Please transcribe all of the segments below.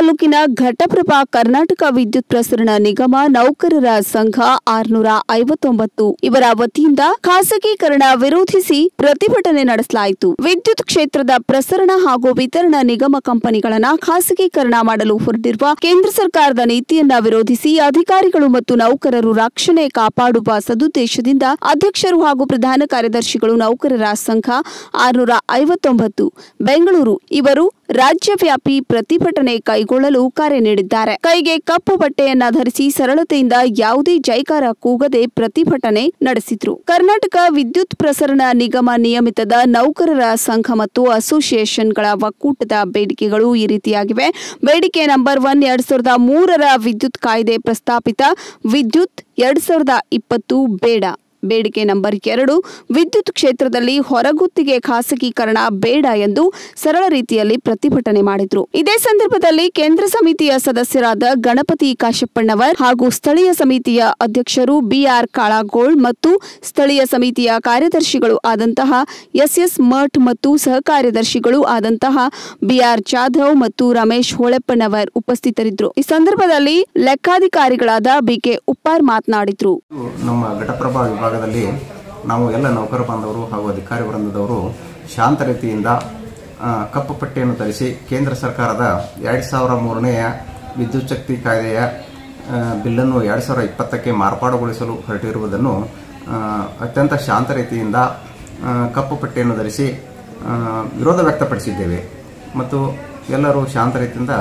ತಾಲೂಕಿನ ಘಟಪ್ರಭಾ ಕರ್ನಾಟಕ ವಿದ್ಯುತ್ ಪ್ರಸರಣ ನಿಗಮ ನೌಕರರ ಸಂಘ ಆರ್ನೂರ ಐವತ್ತೊಂಬತ್ತು ಇವರ ವತಿಯಿಂದ ಖಾಸಗೀಕರಣ ವಿರೋಧಿಸಿ ಪ್ರತಿಭಟನೆ ನಡೆಸಲಾಯಿತು ವಿದ್ಯುತ್ ಕ್ಷೇತ್ರದ ಪ್ರಸರಣ ಹಾಗೂ ವಿತರಣಾ ನಿಗಮ ಕಂಪನಿಗಳನ್ನ ಖಾಸಗೀಕರಣ ಮಾಡಲು ಹೊರಟಿರುವ ಕೇಂದ್ರ ಸರ್ಕಾರದ ನೀತಿಯನ್ನ ವಿರೋಧಿಸಿ ಅಧಿಕಾರಿಗಳು ಮತ್ತು ನೌಕರರು ರಕ್ಷಣೆ ಕಾಪಾಡುವ ಸದುದ್ದೇಶದಿಂದ ಅಧ್ಯಕ್ಷರು ಹಾಗೂ ಪ್ರಧಾನ ಕಾರ್ಯದರ್ಶಿಗಳು ನೌಕರರ ಸಂಘ ಆರ್ನೂರ ಐವತ್ತೊಂಬತ್ತು ಬೆಂಗಳೂರು ಇವರು ರಾಜ್ಯವ್ಯಾಪಿ ಪ್ರತಿಭಟನೆ ಕೈಗೊಳ್ಳಲು ಕರೆ ನೀಡಿದ್ದಾರೆ ಕೈಗೆ ಕಪ್ಪು ಬಟ್ಟೆಯನ್ನ ಧರಿಸಿ ಸರಳತೆಯಿಂದ ಯಾವುದೇ ಜೈಕಾರ ಕೂಗದೆ ಪ್ರತಿಭಟನೆ ನಡೆಸಿದ್ರು ಕರ್ನಾಟಕ ವಿದ್ಯುತ್ ಪ್ರಸರಣ ನಿಗಮ ನಿಯಮಿತದ ನೌಕರರ ಸಂಘ ಮತ್ತು ಅಸೋಸಿಯೇಷನ್ಗಳ ಒಕ್ಕೂಟದ ಬೇಡಿಕೆಗಳು ಈ ರೀತಿಯಾಗಿವೆ ಬೇಡಿಕೆ ನಂಬರ್ ಒನ್ ಎರಡ್ ಸಾವಿರದ ಮೂರರ ವಿದ್ಯುತ್ ಕಾಯ್ದೆ ಪ್ರಸ್ತಾಪಿತ ವಿದ್ಯುತ್ ಎರಡ್ ಸಾವಿರದ ಇಪ್ಪತ್ತು ಬೇಡ ಬೇಡಿಕೆ ನಂಬರ್ ಎರಡು ವಿದ್ಯುತ್ ಕ್ಷೇತ್ರದಲ್ಲಿ ಹೊರಗುತ್ತಿಗೆ ಖಾಸಗೀಕರಣ ಬೇಡ ಎಂದು ಸರಳ ರೀತಿಯಲ್ಲಿ ಪ್ರತಿಭಟನೆ ಮಾಡಿದ್ರು ಇದೇ ಸಂದರ್ಭದಲ್ಲಿ ಕೇಂದ್ರ ಸಮಿತಿಯ ಸದಸ್ಯರಾದ ಗಣಪತಿ ಕಾಶಪ್ಪಣ್ಣವರ್ ಹಾಗೂ ಸ್ಥಳೀಯ ಸಮಿತಿಯ ಅಧ್ಯಕ್ಷರು ಬಿಆರ್ ಕಾಳಾಗೋಳ್ ಮತ್ತು ಸ್ಥಳೀಯ ಸಮಿತಿಯ ಕಾರ್ಯದರ್ಶಿಗಳು ಆದಂತಹ ಎಸ್ಎಸ್ ಮಠ್ ಮತ್ತು ಸಹ ಕಾರ್ಯದರ್ಶಿಗಳು ಆದಂತಹ ಬಿಆರ್ ಜಾಧವ್ ಮತ್ತು ರಮೇಶ್ ಹೊಳೆಪ್ಪಣ್ಣವರ್ ಉಪಸ್ಥಿತರಿದ್ದರು ಈ ಸಂದರ್ಭದಲ್ಲಿ ಲೆಕ್ಕಾಧಿಕಾರಿಗಳಾದ ಬಿಕೆ ಉಪ್ಪಾರ್ ಮಾತನಾಡಿದ್ರು ಇದು ನಮ್ಮ ಘಟಪ್ರಭಾ ವಿಭಾಗದಲ್ಲಿ ನಾವು ಎಲ್ಲ ನೌಕರ ಬಾಂಧವರು ಹಾಗೂ ಅಧಿಕಾರಿ ವೃಂದದವರು ಶಾಂತ ರೀತಿಯಿಂದ ಆ, ಕಪ್ಪು ಪಟ್ಟಿಯನ್ನು ಧರಿಸಿ ಕೇಂದ್ರ ಸರ್ಕಾರದ ಎರಡು ಸಾವಿರ ಮೂರನೆಯ ವಿದ್ಯುತ್ ಶಕ್ತಿ ಕಾಯ್ದೆಯ ಆ, ಬಿಲ್ಲನ್ನು ಎರಡು ಸಾವಿರ ಇಪ್ಪತ್ತಕ್ಕೆ ಮಾರ್ಪಾಡುಗೊಳಿಸಲು ಹೊರಟಿರುವುದನ್ನು ಆ, ಅತ್ಯಂತ ಶಾಂತ ರೀತಿಯಿಂದ ಆ, ಕಪ್ಪು ಪಟ್ಟಿಯನ್ನು ಧರಿಸಿ ಆ, ವಿರೋಧ ವ್ಯಕ್ತಪಡಿಸಿದ್ದೇವೆ ಮತ್ತು ಎಲ್ಲರೂ ಶಾಂತ ರೀತಿಯಿಂದ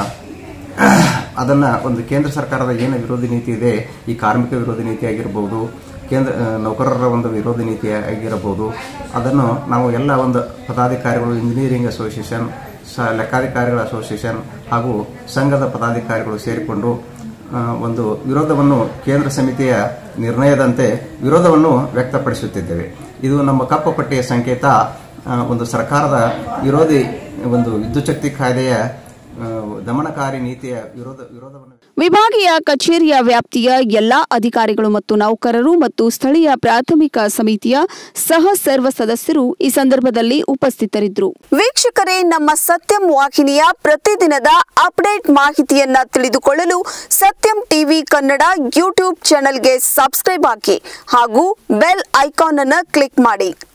ಅದನ್ನ ಒಂದು ಕೇಂದ್ರ ಸರ್ಕಾರದ ಏನು ವಿರೋಧಿ ನೀತಿ ಇದೆ ಈ ಕಾರ್ಮಿಕ ವಿರೋಧಿ ನೀತಿ ಆಗಿರಬಹುದು ಕೇಂದ್ರ ಆ, ನೌಕರರ ಒಂದು ವಿರೋಧಿ ನೀತಿ ಆಗಿರಬಹುದು ಅದನ್ನು ನಾವು ಎಲ್ಲ ಒಂದು ಪದಾಧಿಕಾರಿಗಳು ಇಂಜಿನಿಯರಿಂಗ್ ಅಸೋಸಿಯೇಷನ್ ಸ ಲೆಕ್ಕಾಧಿಕಾರಿಗಳ ಅಸೋಸಿಯೇಷನ್ ಹಾಗೂ ಸಂಘದ ಪದಾಧಿಕಾರಿಗಳು ಸೇರಿಕೊಂಡು ಆ, ಒಂದು ವಿರೋಧವನ್ನು ಕೇಂದ್ರ ಸಮಿತಿಯ ನಿರ್ಣಯದಂತೆ ವಿರೋಧವನ್ನು ವ್ಯಕ್ತಪಡಿಸುತ್ತಿದ್ದೇವೆ ಇದು ನಮ್ಮ ಕಪ್ಪು ಪಟ್ಟಿಯ ಸಂಕೇತ ಆ, ಒಂದು ಸರ್ಕಾರದ ವಿರೋಧಿ ಒಂದು ವಿದ್ಯುತ್ ಶಕ್ತಿ ಕಾಯ್ದೆಯ ಆ, ದಮನಕಾರಿ ನೀತಿಯ ವಿರೋಧ ವಿರೋಧವನ್ನು ವಿಭಾಗೀಯ ಕಚೇರಿಯ ವ್ಯಾಪ್ತಿಯ ಎಲ್ಲಾ ಅಧಿಕಾರಿಗಳು ಮತ್ತು ನೌಕರರು ಮತ್ತು ಸ್ಥಳೀಯ ಪ್ರಾಥಮಿಕ ಸಮಿತಿಯ ಸಹ ಸರ್ವ ಸದಸ್ಯರು ಈ ಸಂದರ್ಭದಲ್ಲಿ ಉಪಸ್ಥಿತರಿದ್ದರು ವೀಕ್ಷಕರೇ ನಮ್ಮ ಸತ್ಯಂ ವಾಹಿನಿಯ ಪ್ರತಿದಿನದ ಅಪ್ಡೇಟ್ ಮಾಹಿತಿಯನ್ನ ತಿಳಿದುಕೊಳ್ಳಲು ಸತ್ಯಂ ಟಿವಿ ಕನ್ನಡ ಯೂಟ್ಯೂಬ್ ಚಾನೆಲ್ಗೆ ಸಬ್ಸ್ಕ್ರೈಬ್ ಹಾಕಿ ಹಾಗೂ ಬೆಲ್ ಐಕಾನ್ ಅನ್ನು ಕ್ಲಿಕ್ ಮಾಡಿ